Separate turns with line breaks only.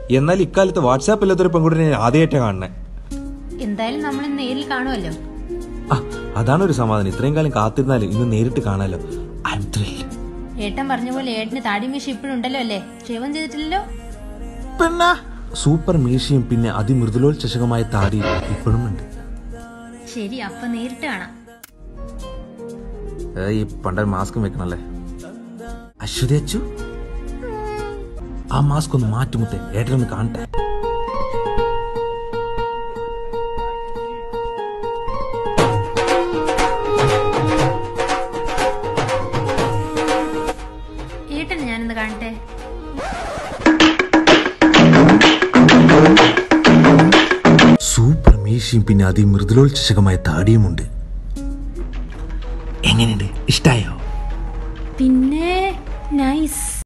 എന്നാൽ ഇക്കാലത്ത് വാട്സാപ്പ് ഇല്ലാത്തൊരു പെൺകുട്ടിനെ ഞാൻ ആദ്യമായിട്ടാണ് കാണുന്നത്
എന്തായാലും നമ്മൾ നേരിൽ കാണുമല്ലോ
ആ അതാണ് ഒരു സമാധാനം ഇത്രയും കാലം കാത്തിരുന്നാലും ഇന്ന് നേരിട്ട് കാണാലോ ഐ എം ത്രില്ഡ്
ഏട്ടൻ പറഞ്ഞ പോലെ ഏട്ടന് താടി മീശ ഇപ്പോഴും ഉണ്ടല്ലോ അല്ലേ ക്ഷേമം ചെയ്തിട്ടില്ലല്ലോ
പിന്നെ സൂപ്പർ മീശയും പിന്നെ അതിമൃദുലോത്സകമായ താടി ഇപ്പോഴും ഉണ്ട്
ശരി അപ്പൊ നേരിട്ട് കാണാം
ഏ, ഈ പണ്ട മാസ്കും വെക്കണല്ലേ അശ്വതി അച്ചു ആ മാസ്ക് ഒന്ന് മാറ്റുമുത്തേ ഏട്ടനൊന്ന് കാണട്ടെ
ഏട്ടൻ ഞാനൊന്ന് കാണട്ടെ
സൂപ്പർ മീശയും പിന്നെ അതിമൃദുലോത്സകമായ താടിയുമുണ്ട് എങ്ങനെയുണ്ട് ഇഷ്ടായോ
പിന്നെ നൈസ്